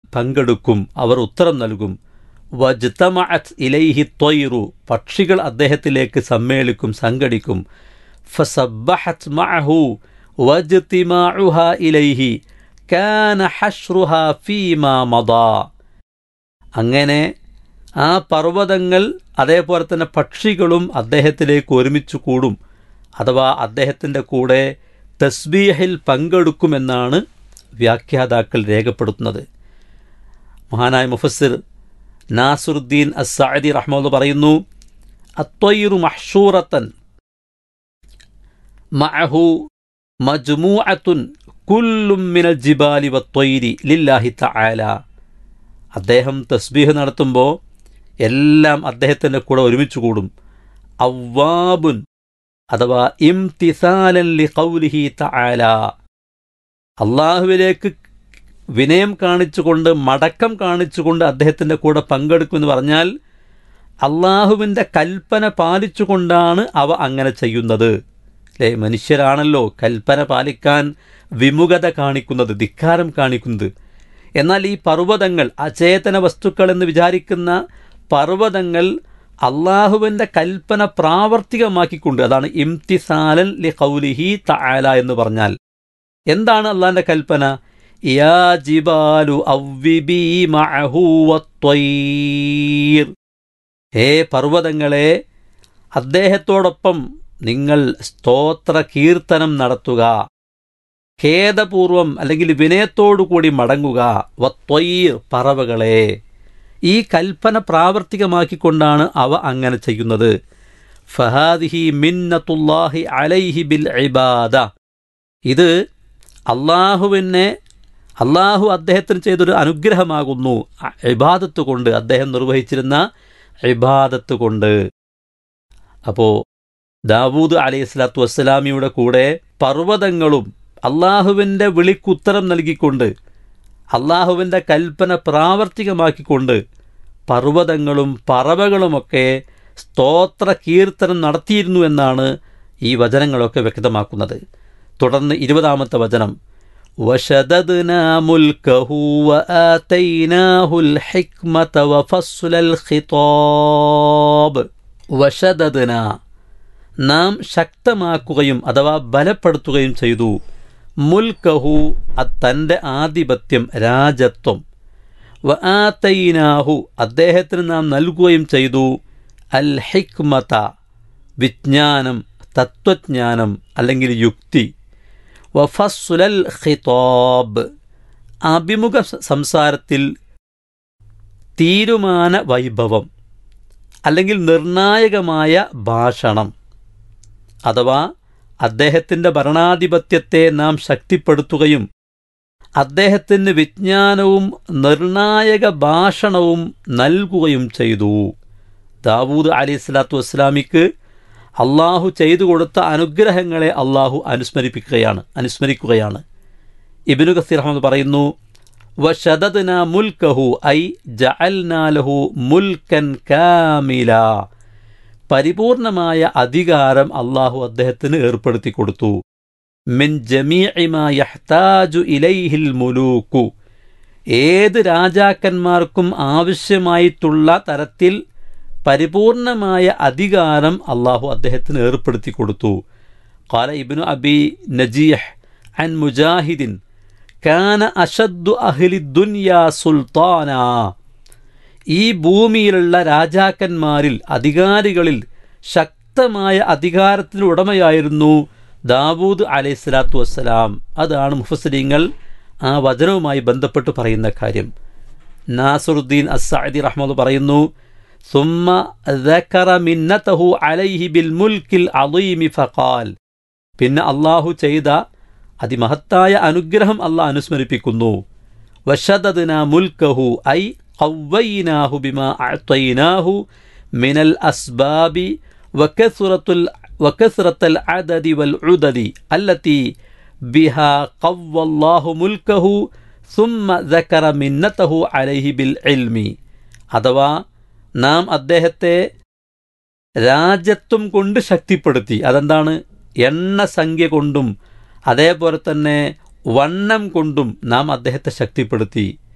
പങ്കെടുക്കും അവർ ഉത്തരം നൽകും വജ്തമഅത് ഇലൈഹി ത്വയ്റു പക്ഷികൾ അദ്ദേഹത്തിലേക്ക് സമ്മേളിക്കും സംഘടിക്കും ഫസബ്ബഹത് മഅഹു വജ്തിമാഉഹ ഇലൈഹി കാന ഹഷ്റുഹ ഫീമാ മദാ അങ്ങനെ ആ പർവ്വതങ്ങൾ അതേപോലെ തന്നെ പക്ഷികളും അദ്ദേഹത്തിലേക്ക് ഒരുമിച്ച് കൂടും അഥവാ അദ്ദേഹത്തിൻ്റെ കൂടെ തസ്ബീഹിൽ പങ്കെടുക്കുമെന്നാണ് വ്യാഖ്യാതാക്കൾ രേഖപ്പെടുത്തുന്നത് മഹാനായ മുഫസ്സിർ നാസുറുദ്ദീൻ അസാദി റഹ്മദ് പറയുന്നു അത്വയിറു മഹ്ഷൂറത്തൻ മഅഹു മജ്മൂഅത്തുൻ കുല്ലും മിനൽ ജിബാലി വത്വയിരി ലില്ലാഹി തആല അദ്ദേഹം തസ്ബീഹ് നടത്തുമ്പോൾ എല്ലാം അദ്ദേഹത്തിൻ്റെ കൂടെ ഒരുമിച്ച് കൂടും അവ്വാബുൻ അഥവാ ഇംതിസാലൻ ലി ഖൗലിഹി തആല അള്ളാഹുവിലേക്ക് വിനയം കാണിച്ചുകൊണ്ട് മടക്കം കാണിച്ചുകൊണ്ട് അദ്ദേഹത്തിൻ്റെ കൂടെ പങ്കെടുക്കുമെന്ന് പറഞ്ഞാൽ അള്ളാഹുവിൻ്റെ കൽപ്പന പാലിച്ചുകൊണ്ടാണ് അവ അങ്ങനെ ചെയ്യുന്നത് അല്ലേ മനുഷ്യരാണല്ലോ കൽപ്പന പാലിക്കാൻ വിമുഖത കാണിക്കുന്നത് ധിക്കാരം കാണിക്കുന്നത് എന്നാൽ ഈ പർവ്വതങ്ങൾ അചേതന വസ്തുക്കൾ എന്ന് വിചാരിക്കുന്ന പർവ്വതങ്ങൾ അള്ളാഹുവിൻ്റെ കൽപ്പന പ്രാവർത്തികമാക്കിക്കൊണ്ട് അതാണ് ഇംതിസാലൻ ലി ഖൗലിഹി തആല എന്ന് പറഞ്ഞാൽ എന്താണ് അള്ളാഹിൻ്റെ കൽപ്പന യാ ജിബാലു അവ്വിബി മഅഹു വത്വയ്ർ ഹേ പർവ്വതങ്ങളെ അദ്ദേഹത്തോടൊപ്പം നിങ്ങൾ സ്തോത്ര കീർത്തനം നടത്തുക ഖേദപൂർവം അല്ലെങ്കിൽ വിനയത്തോടുകൂടി മടങ്ങുക വത്വയ്ർ പറവകളെ ഈ കൽപ്പന പ്രാവർത്തികമാക്കിക്കൊണ്ടാണ് അവ അങ്ങനെ ചെയ്യുന്നത് ഫഹാദിഹി മിന്നത്തുല്ലാഹി അലൈഹി ബിൽ ഇബാദ ഇത് അള്ളാഹുവിനെ അള്ളാഹു അദ്ദേഹത്തിന് ചെയ്തൊരു അനുഗ്രഹമാകുന്നു ഇബാദത്ത് കൊണ്ട് അദ്ദേഹം നിർവഹിച്ചിരുന്ന ഇബാദത്ത് കൊണ്ട് അപ്പോൾ ദാവൂദ് അലൈഹി സ്വലാത്തു വസ്സലാമിയുടെ കൂടെ പർവ്വതങ്ങളും അള്ളാഹുവിൻ്റെ വിളിക്കുത്തരം നൽകിക്കൊണ്ട് അള്ളാഹുവിൻ്റെ കൽപ്പന പ്രാവർത്തികമാക്കിക്കൊണ്ട് പർവ്വതങ്ങളും പറവകളുമൊക്കെ സ്തോത്ര കീർത്തനം നടത്തിയിരുന്നു എന്നാണ് ഈ വചനങ്ങളൊക്കെ വ്യക്തമാക്കുന്നത് തുടർന്ന് ഇരുപതാമത്തെ വചനം وشددنا ملكه وآتيناه الحكمة وفصل الخطاب وشددنا നാം ശക്തമാക്കുകയും അഥവാ ബലപ്പെടുത്തുകയും ചെയ്തു മുൽക്കഹു തൻ്റെ ആധിപത്യം രാജത്വം വ ആതൈനാഹു അദ്ദേഹത്തിന് നാം നൽകുകയും ചെയ്തു അൽ ഹിക്മത വിജ്ഞാനം തത്വജ്ഞാനം അല്ലെങ്കിൽ യുക്തി വഫസുലൽ ഖിതാബ് അഭിമുഖ സംസാരത്തിൽ തീരുമാന വൈഭവം അല്ലെങ്കിൽ നിർണായകമായ ഭാഷണം അഥവാ അദ്ദേഹത്തിൻ്റെ ഭരണാധിപത്യത്തെ നാം ശക്തിപ്പെടുത്തുകയും അദ്ദേഹത്തിന് വിജ്ഞാനവും നിർണായക ഭാഷണവും നൽകുകയും ചെയ്തു ദാവൂദ് അലി സ്വലാത്തു വസ്സലാമിക്ക് അള്ളാഹു ചെയ്തു കൊടുത്ത അനുഗ്രഹങ്ങളെ അള്ളാഹു അനുസ്മരിപ്പിക്കുകയാണ് അനുസ്മരിക്കുകയാണ് ഇബിനു കസീർ അഹമ്മദ് പറയുന്നു വഷദന മുൽക്കഹു ഐ ജഅൽനാലഹു മുൽക്കൻ കാമില പരിപൂർണമായ അധികാരം അള്ളാഹു അദ്ദേഹത്തിന് ഏർപ്പെടുത്തി കൊടുത്തു മിൻ ജമീഇമാ യഹ്താജു ഇലൈഹിൽ മുലൂക്കു ഏത് രാജാക്കന്മാർക്കും ആവശ്യമായിട്ടുള്ള തരത്തിൽ പരിപൂർണമായ അധികാരം അള്ളാഹു അദ്ദേഹത്തിന് ഏർപ്പെടുത്തി കൊടുത്തു കാല ഇബിനു അബി നജീഹ് അൻ മുജാഹിദിൻ കാന അഷദ്ദു അഹ്ലി ദുനിയാ സുൽത്താന ഈ ഭൂമിയിലുള്ള രാജാക്കന്മാരിൽ അധികാരികളിൽ ശക്തമായ അധികാരത്തിന് ഉടമയായിരുന്നു ദാവൂദ് അലൈഹി സ്വലാത്തു വസ്സലാം അതാണ് മുഫസലിങ്ങൾ ആ വചനവുമായി ബന്ധപ്പെട്ട് പറയുന്ന കാര്യം നാസുറുദ്ദീൻ അസാദി റഹ്മദ് പറയുന്നു ثم ذكر منته عليه بالملك العظيم فقال പിന്നെ അള്ളാഹു ചെയ്ത അതിമഹത്തായ അനുഗ്രഹം അള്ളാഹ് അനുസ്മരിപ്പിക്കുന്നു വഷദന മുൽക്കഹു ഐ قويناه بما أعطيناه من الأسباب وكثرة وكثرة العدد والعدد التي بها قوى الله ملكه ثم ذكر منته عليه بالعلم അഥവാ നാം അദ്ദേഹത്തെ രാജ്യത്വം കൊണ്ട് ശക്തിപ്പെടുത്തി അതെന്താണ് എണ്ണസംഖ്യ കൊണ്ടും അതേപോലെ തന്നെ വണ്ണം കൊണ്ടും നാം അദ്ദേഹത്തെ ശക്തിപ്പെടുത്തി